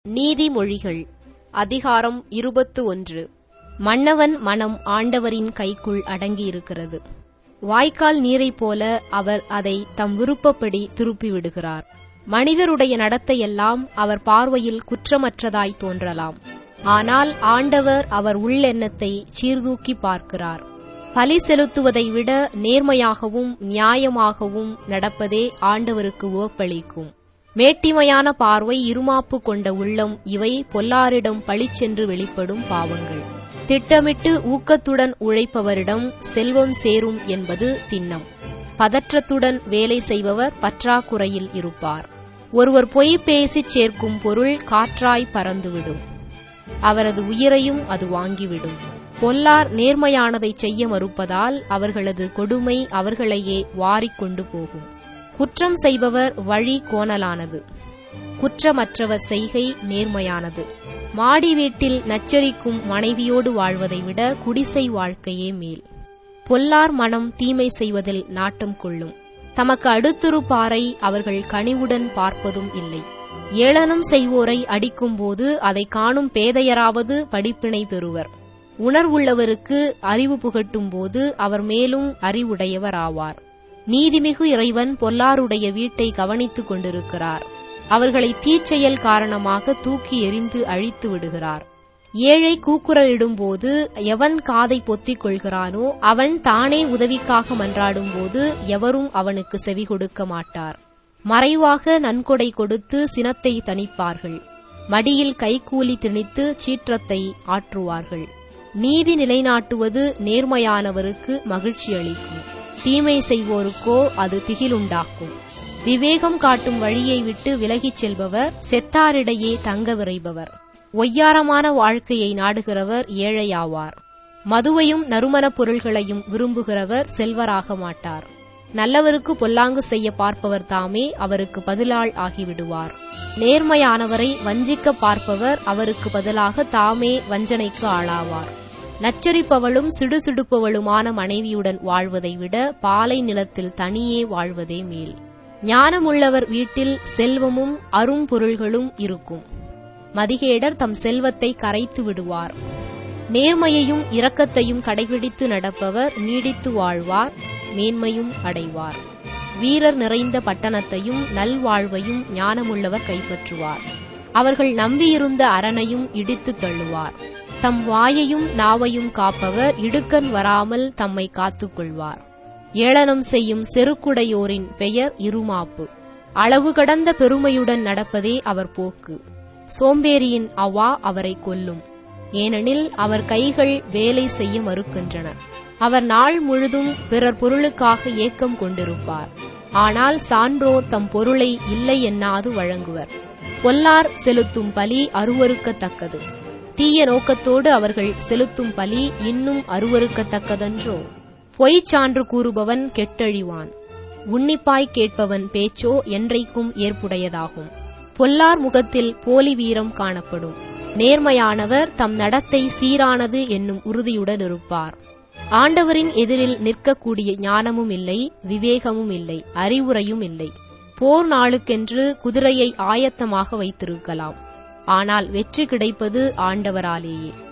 நீதிமொழிகள் அதிகாரம் இருபத்து ஒன்று மன்னவன் மனம் ஆண்டவரின் கைக்குள் அடங்கியிருக்கிறது வாய்க்கால் நீரைப் போல அவர் அதை தம் விருப்பப்படி திருப்பிவிடுகிறார் மனிதருடைய நடத்தையெல்லாம் அவர் பார்வையில் குற்றமற்றதாய் தோன்றலாம் ஆனால் ஆண்டவர் அவர் உள்ளெண்ணத்தை சீர்தூக்கி பார்க்கிறார் பலி செலுத்துவதை விட நேர்மையாகவும் நியாயமாகவும் நடப்பதே ஆண்டவருக்கு உவப்பளிக்கும் மேட்டிமையான பார்வை இருமாப்பு கொண்ட உள்ளம் இவை பொல்லாரிடம் பளிச்சென்று வெளிப்படும் பாவங்கள் திட்டமிட்டு ஊக்கத்துடன் உழைப்பவரிடம் செல்வம் சேரும் என்பது திண்ணம் பதற்றத்துடன் வேலை செய்பவர் பற்றாக்குறையில் இருப்பார் ஒருவர் பொய் பேசிச் சேர்க்கும் பொருள் காற்றாய் பறந்துவிடும் அவரது உயிரையும் அது வாங்கிவிடும் பொல்லார் நேர்மையானதை செய்ய மறுப்பதால் அவர்களது கொடுமை அவர்களையே வாரிக்கொண்டு போகும் குற்றம் செய்பவர் வழி கோணலானது குற்றமற்றவர் செய்கை நேர்மையானது மாடி வீட்டில் நச்சரிக்கும் மனைவியோடு வாழ்வதை விட குடிசை வாழ்க்கையே மேல் பொல்லார் மனம் தீமை செய்வதில் நாட்டம் கொள்ளும் தமக்கு அடுத்திருப்பாரை அவர்கள் கனிவுடன் பார்ப்பதும் இல்லை ஏளனம் செய்வோரை அடிக்கும்போது அதை காணும் பேதையராவது படிப்பினை பெறுவர் உணர்வுள்ளவருக்கு அறிவு புகட்டும் போது அவர் மேலும் அறிவுடையவர் ஆவார் நீதிமிகு இறைவன் பொல்லாருடைய வீட்டை கவனித்துக் கொண்டிருக்கிறார் அவர்களை தீச்செயல் காரணமாக தூக்கி எறிந்து அழித்து விடுகிறார் ஏழை கூக்குரலிடும்போது எவன் காதை பொத்திக் கொள்கிறானோ அவன் தானே உதவிக்காக மன்றாடும்போது எவரும் அவனுக்கு செவி கொடுக்க மாட்டார் மறைவாக நன்கொடை கொடுத்து சினத்தை தணிப்பார்கள் மடியில் கைகூலி திணித்து சீற்றத்தை ஆற்றுவார்கள் நீதி நிலைநாட்டுவது நேர்மையானவருக்கு மகிழ்ச்சி அளிக்கும் தீமை செய்வோருக்கோ அது திகிலுண்டாக்கும் விவேகம் காட்டும் வழியை விட்டு விலகிச் செல்பவர் செத்தாரிடையே தங்க விரைபவர் ஒய்யாரமான வாழ்க்கையை நாடுகிறவர் ஏழையாவார் மதுவையும் நறுமணப் பொருள்களையும் விரும்புகிறவர் செல்வராக மாட்டார் நல்லவருக்கு பொல்லாங்கு செய்ய பார்ப்பவர் தாமே அவருக்கு பதிலாள் ஆகிவிடுவார் நேர்மையானவரை வஞ்சிக்க பார்ப்பவர் அவருக்கு பதிலாக தாமே வஞ்சனைக்கு ஆளாவார் நச்சரிப்பவளும் சிடுசிடுப்பவளுமான மனைவியுடன் வாழ்வதை விட பாலை நிலத்தில் தனியே வாழ்வதே மேல் ஞானமுள்ளவர் வீட்டில் செல்வமும் அரும்பொருள்களும் இருக்கும் மதிகேடர் தம் செல்வத்தை கரைத்து விடுவார் நேர்மையையும் இரக்கத்தையும் கடைபிடித்து நடப்பவர் நீடித்து வாழ்வார் மேன்மையும் அடைவார் வீரர் நிறைந்த பட்டணத்தையும் நல்வாழ்வையும் ஞானமுள்ளவர் கைப்பற்றுவார் அவர்கள் நம்பியிருந்த அரணையும் இடித்து தள்ளுவார் தம் வாயையும் நாவையும் காப்பவர் இடுக்கன் வராமல் தம்மை காத்துக்கொள்வார் ஏளனம் செய்யும் செருக்குடையோரின் பெயர் இருமாப்பு அளவு கடந்த பெருமையுடன் நடப்பதே அவர் போக்கு சோம்பேறியின் அவா அவரை கொல்லும் ஏனெனில் அவர் கைகள் வேலை செய்ய மறுக்கின்றன அவர் நாள் முழுதும் பிறர் பொருளுக்காக ஏக்கம் கொண்டிருப்பார் ஆனால் சான்றோர் தம் பொருளை இல்லை எண்ணாது வழங்குவர் பொல்லார் செலுத்தும் பலி அருவறுக்கத்தக்கது தீய நோக்கத்தோடு அவர்கள் செலுத்தும் பலி இன்னும் அருவறுக்கத்தக்கதன்றோ பொய்ச் சான்று கூறுபவன் கெட்டழிவான் உன்னிப்பாய் கேட்பவன் பேச்சோ என்றைக்கும் ஏற்புடையதாகும் பொல்லார் முகத்தில் போலி வீரம் காணப்படும் நேர்மையானவர் தம் நடத்தை சீரானது என்னும் உறுதியுடன் இருப்பார் ஆண்டவரின் எதிரில் நிற்கக்கூடிய ஞானமும் இல்லை விவேகமும் இல்லை அறிவுரையும் இல்லை போர் நாளுக்கென்று குதிரையை ஆயத்தமாக வைத்திருக்கலாம் ஆனால் வெற்றி கிடைப்பது ஆண்டவராலேயே